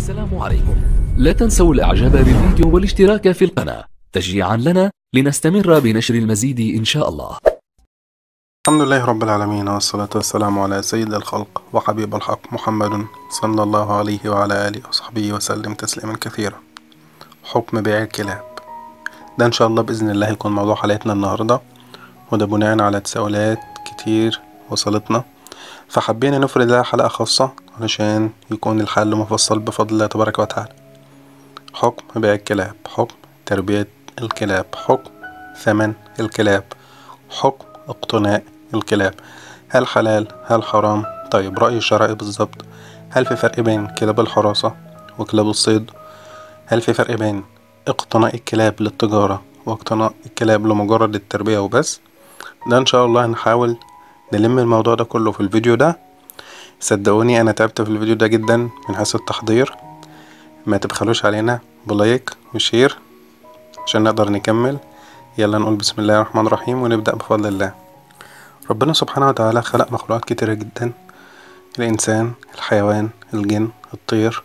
السلام عليكم لا تنسوا الاعجاب بالفيديو والاشتراك في القناة تشجيعا لنا لنستمر بنشر المزيد ان شاء الله الحمد لله رب العالمين والصلاة والسلام على سيد الخلق وحبيب الحق محمد صلى الله عليه وعلى آله وصحبه وسلم تسليما كثيرا حكم بيع الكلاب ده إن شاء الله بإذن الله يكون موضوع حلقتنا النهاردة وده بناء على تساؤلات كتير وصلتنا فحبينا نفرد لها حلقة خاصة علشان يكون الحل مفصل بفضل الله تبارك وتعالى حكم بيع الكلاب حكم تربية الكلاب حكم ثمن الكلاب حكم اقتناء الكلاب هل حلال هل حرام طيب رأي الشرعي بالظبط هل في فرق بين كلاب الحراسة وكلاب الصيد هل في فرق بين اقتناء الكلاب للتجارة واقتناء الكلاب لمجرد التربية وبس ده ان شاء الله هنحاول نلم الموضوع ده كله في الفيديو ده صدقوني انا تعبت في الفيديو ده جدا من حيث التحضير ما تبخلوش علينا بلايك وشير عشان نقدر نكمل يلا نقول بسم الله الرحمن الرحيم ونبدأ بفضل الله ربنا سبحانه وتعالى خلق مخلوقات كتيرة جدا الإنسان الحيوان الجن الطير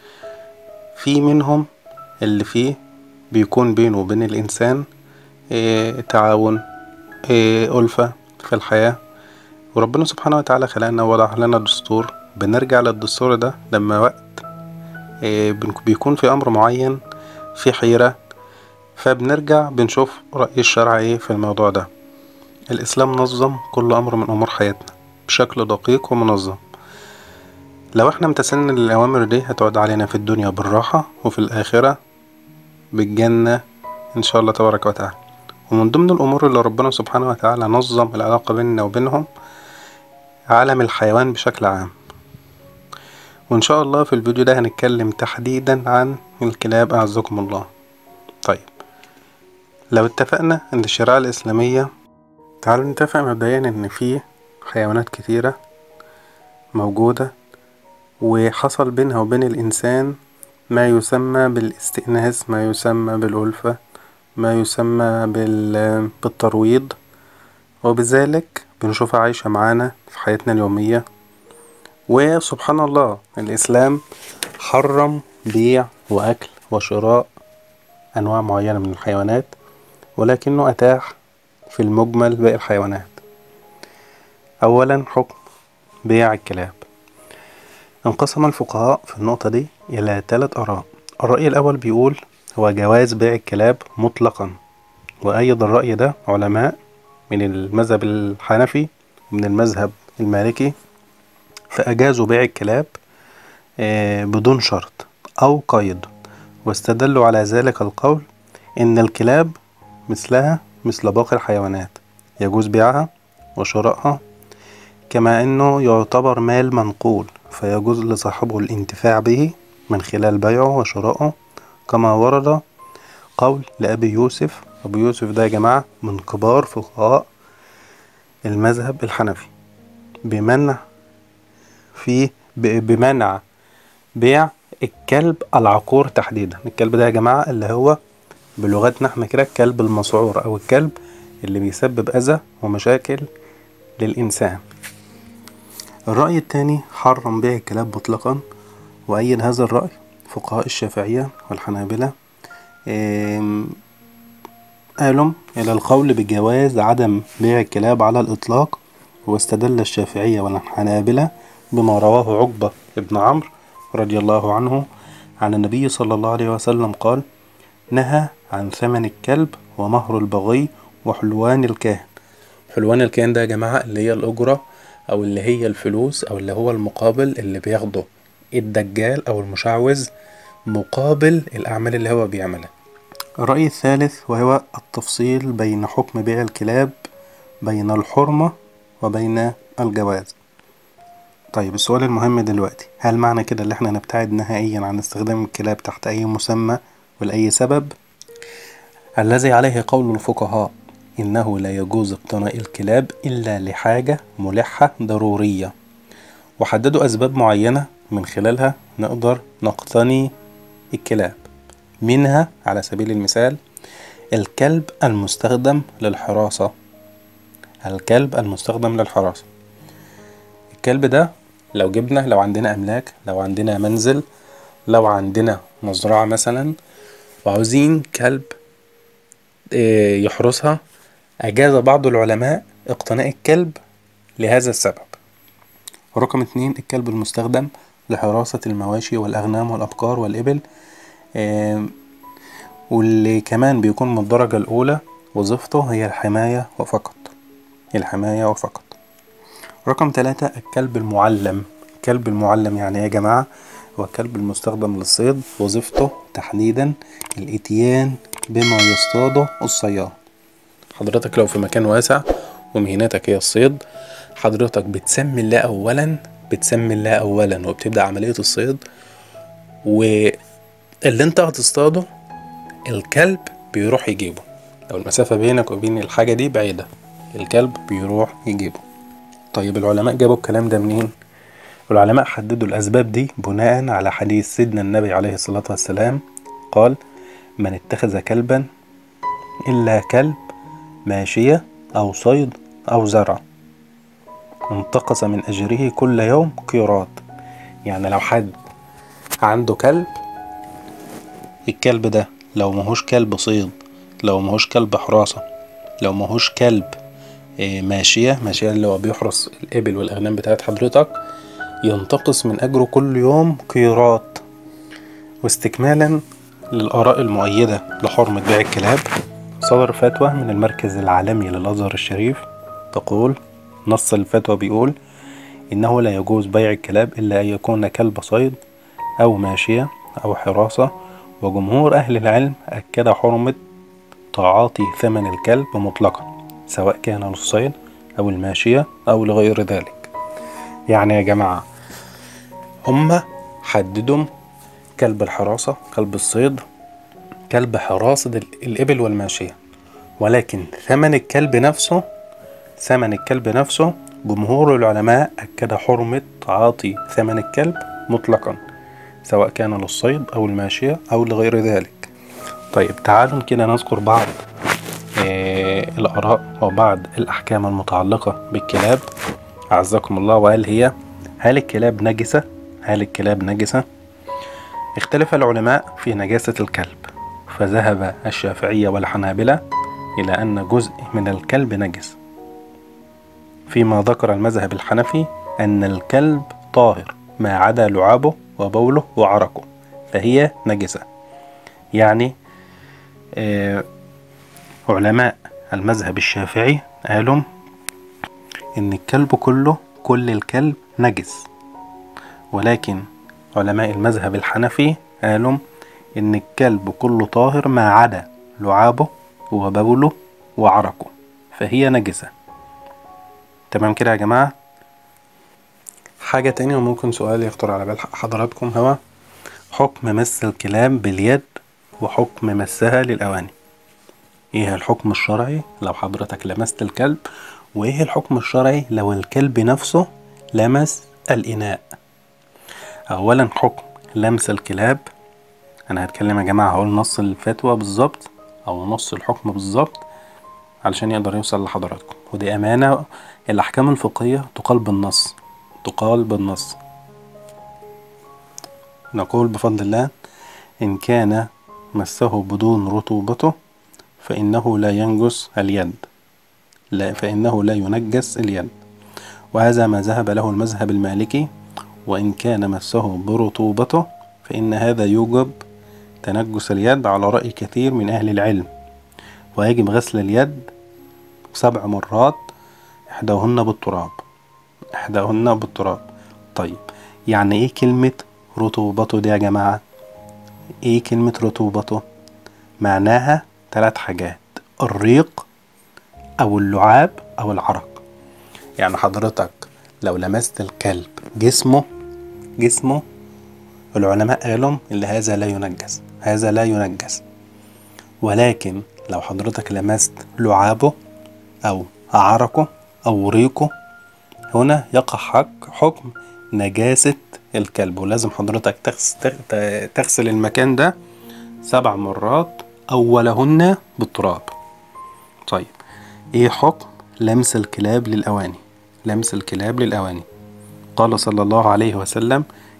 في منهم اللي فيه بيكون بينه وبين الإنسان إيه تعاون إيه ألفة في الحياة وربنا سبحانه وتعالى خلقنا ووضع لنا دستور بنرجع للدستور ده لما وقت إيه بيكون في أمر معين في حيرة فبنرجع بنشوف رأي الشرع ايه في الموضوع ده الإسلام نظم كل أمر من أمور حياتنا بشكل دقيق ومنظم لو احنا امتثلنا للأوامر دي هتعود علينا في الدنيا بالراحة وفي الآخرة بالجنة إن شاء الله تبارك وتعالى ومن ضمن الأمور اللي ربنا سبحانه وتعالى نظم العلاقة بيننا وبينهم عالم الحيوان بشكل عام وإن شاء الله في الفيديو ده هنتكلم تحديدا عن الكلاب أعزكم الله طيب لو اتفقنا ان الشريعة الإسلامية تعالوا نتفق مبدئيا ان في حيوانات كتيرة موجودة وحصل بينها وبين الإنسان ما يسمى بالاستئناس ما يسمى بالألفة ما يسمى بالترويض وبذلك بنشوفها عايشة معانا في حياتنا اليومية وسبحان الله الإسلام حرم بيع وأكل وشراء أنواع معينة من الحيوانات ولكنه أتاح في المجمل باقي الحيوانات أولا حكم بيع الكلاب انقسم الفقهاء في النقطة دي إلى ثلاث آراء الرأي الأول بيقول هو جواز بيع الكلاب مطلقا وأيض الرأي ده علماء من المذهب الحنفي ومن المذهب المالكي فأجازوا بيع الكلاب بدون شرط أو قيد واستدلوا على ذلك القول إن الكلاب مثلها مثل باقي الحيوانات يجوز بيعها وشرائها كما أنه يعتبر مال منقول فيجوز لصاحبه الانتفاع به من خلال بيعه وشرائه كما ورد قول لأبي يوسف أبو يوسف ده يا جماعة من كبار فقهاء المذهب الحنفي بمنع في بمنع بيع الكلب العقور تحديدا الكلب ده يا جماعة اللي هو بلغتنا احنا كده الكلب المسعور او الكلب اللي بيسبب اذى ومشاكل للانسان الرأي التاني حرم بيع الكلاب مطلقا وأيد هذا الرأي فقهاء الشافعية والحنابلة قالوا إلى القول بجواز عدم بيع الكلاب على الإطلاق واستدل الشافعية والحنابلة بما رواه عقبة ابن عمرو رضي الله عنه عن النبي صلى الله عليه وسلم قال نهى عن ثمن الكلب ومهر البغي وحلوان الكاهن حلوان الكاهن ده يا جماعة اللي هي الأجرة أو اللي هي الفلوس أو اللي هو المقابل اللي بياخده الدجال أو المشعوذ مقابل الأعمال اللي هو بيعملها الرأي الثالث وهو التفصيل بين حكم بيع الكلاب بين الحرمة وبين الجواز طيب السؤال المهم دلوقتي هل معنى كده اللي احنا نبتعد نهائيا عن استخدام الكلاب تحت اي مسمى ولأي سبب الذي عليه قول الفقهاء إنه لا يجوز اقتناء الكلاب إلا لحاجة ملحة ضرورية وحددوا أسباب معينة من خلالها نقدر نقتني الكلاب منها على سبيل المثال الكلب المستخدم للحراسة الكلب المستخدم للحراسة الكلب ده لو جبنا لو عندنا أملاك لو عندنا منزل لو عندنا مزرعة مثلا وعاوزين كلب آه، يحرسها أجاز بعض العلماء اقتناء الكلب لهذا السبب رقم اتنين الكلب المستخدم لحراسة المواشي والأغنام والأبقار والإبل آم، واللي كمان بيكون من الدرجة الأولى وظيفته هي الحماية وفقط الحماية وفقط رقم تلاتة الكلب المعلم الكلب المعلم يعني ايه يا جماعة هو الكلب المستخدم للصيد وظيفته تحديدا الاتيان بما يصطاده الصياد حضرتك لو في مكان واسع ومهنتك هي الصيد حضرتك بتسمي الله أولا بتسمي الله أولا وبتبدأ عملية الصيد واللي انت هتصطاده الكلب بيروح يجيبه لو المسافة بينك وبين الحاجة دي بعيدة الكلب بيروح يجيبه طيب العلماء جابوا الكلام ده منين؟ العلماء حددوا الأسباب دي بناء على حديث سيدنا النبي عليه الصلاة والسلام قال من اتخذ كلبا إلا كلب ماشية أو صيد أو زرع انتقص من أجره كل يوم قيراط يعني لو حد عنده كلب الكلب ده لو ماهوش كلب صيد لو ماهوش كلب حراسة لو ماهوش كلب آه، ماشية ماشية اللي هو بيحرس الإبل والأغنام بتاعت حضرتك ينتقص من أجره كل يوم قيراط واستكمالا للآراء المؤيدة لحرمة بيع الكلاب صدر فتوى من المركز العالمي للأزهر الشريف تقول نص الفتوى بيقول إنه لا يجوز بيع الكلاب إلا أن يكون كلب صيد أو ماشية أو حراسة وجمهور أهل العلم أكد حرمة تعاطي ثمن الكلب مطلقا سواء كان للصيد أو الماشية أو لغير ذلك يعني يا جماعة هما حددوا كلب الحراسة كلب الصيد كلب حراسة ال- الإبل والماشية ولكن ثمن الكلب نفسه ثمن الكلب نفسه جمهور العلماء أكد حرمة تعاطي ثمن الكلب مطلقا سواء كان للصيد أو الماشية أو لغير ذلك طيب تعالوا كده نذكر بعض آه الآراء وبعض الأحكام المتعلقة بالكلاب أعزكم الله وهل هي هل الكلاب نجسة؟ هل الكلاب نجسة؟ اختلف العلماء في نجاسة الكلب فذهب الشافعية والحنابلة إلى أن جزء من الكلب نجس فيما ذكر المذهب الحنفي أن الكلب طاهر ما عدا لعابه وبوله وعرقه فهي نجسة يعني آه علماء المذهب الشافعي قالوا إن الكلب كله كل الكلب نجس ولكن علماء المذهب الحنفي قالوا إن الكلب كله طاهر ما عدا لعابه وبوله وعرقه فهي نجسة تمام كده يا جماعة حاجة تانية وممكن سؤال يخطر على بال حضراتكم هو حكم مس الكلاب باليد وحكم مسها للأواني ايه الحكم الشرعي لو حضرتك لمست الكلب وايه الحكم الشرعي لو الكلب نفسه لمس الإناء أولا حكم لمس الكلاب أنا هتكلم يا جماعة هقول نص الفتوى بالظبط أو نص الحكم بالظبط علشان يقدر يوصل لحضراتكم ودي أمانة الأحكام الفقهية تقال بالنص تقال بالنص نقول بفضل الله إن كان مسه بدون رطوبته فإنه لا ينجس اليد لا فإنه لا ينجس اليد وهذا ما ذهب له المذهب المالكي وإن كان مسه برطوبته فإن هذا يوجب تنجس اليد على رأي كثير من أهل العلم ويجب غسل اليد سبع مرات إحداهن بالتراب إحداهن بالتراب طيب يعني إيه كلمة رطوبته دي يا جماعة إيه كلمة رطوبته معناها ثلاث حاجات الريق أو اللعاب أو العرق يعني حضرتك لو لمست الكلب جسمه جسمه العلماء قالوا ان هذا لا ينجس هذا لا ينجس ولكن لو حضرتك لمست لعابه او عرقه او ريقه هنا يقع حق حكم نجاسة الكلب ولازم حضرتك تغسل, تغسل المكان ده سبع مرات أولهن بالتراب طيب ايه حكم لمس الكلاب للأواني لمس الكلاب للأواني قال صلى الله عليه وسلم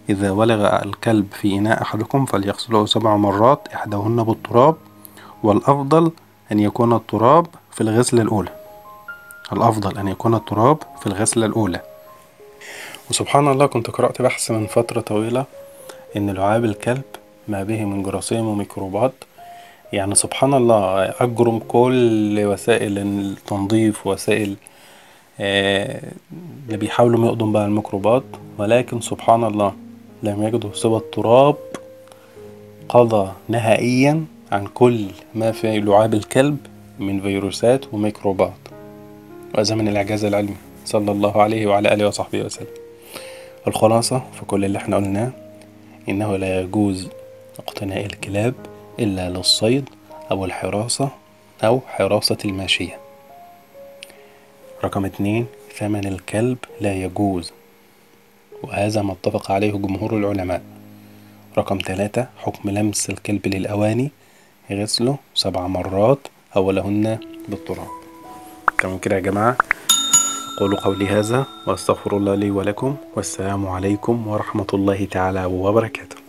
إذا ولغ الكلب في إناء أحدكم فليغسله سبع مرات إحداهن بالتراب والأفضل أن يكون التراب في الغسلة الأولى الأفضل أن يكون التراب في الغسلة الأولى وسبحان الله كنت قرأت بحث من فترة طويلة إن لعاب الكلب ما به من جراثيم وميكروبات يعني سبحان الله أجرم كل وسائل التنظيف وسائل آه، اللي بيحاولوا يقضوا بقى الميكروبات ولكن سبحان الله لم يجدوا سوى التراب قضى نهائيا عن كل ما في لعاب الكلب من فيروسات وميكروبات وهذا من الإعجاز العلمي صلى الله عليه وعلى آله وصحبه وسلم الخلاصة في كل اللي احنا قلناه إنه لا يجوز اقتناء الكلاب إلا للصيد أو الحراسة أو حراسة الماشية رقم اتنين ثمن الكلب لا يجوز وهذا ما اتفق عليه جمهور العلماء رقم تلاتة حكم لمس الكلب للأواني غسله سبع مرات أولهن بالتراب تمام كده يا جماعة أقول قولي هذا وأستغفر الله لي ولكم والسلام عليكم ورحمة الله تعالى وبركاته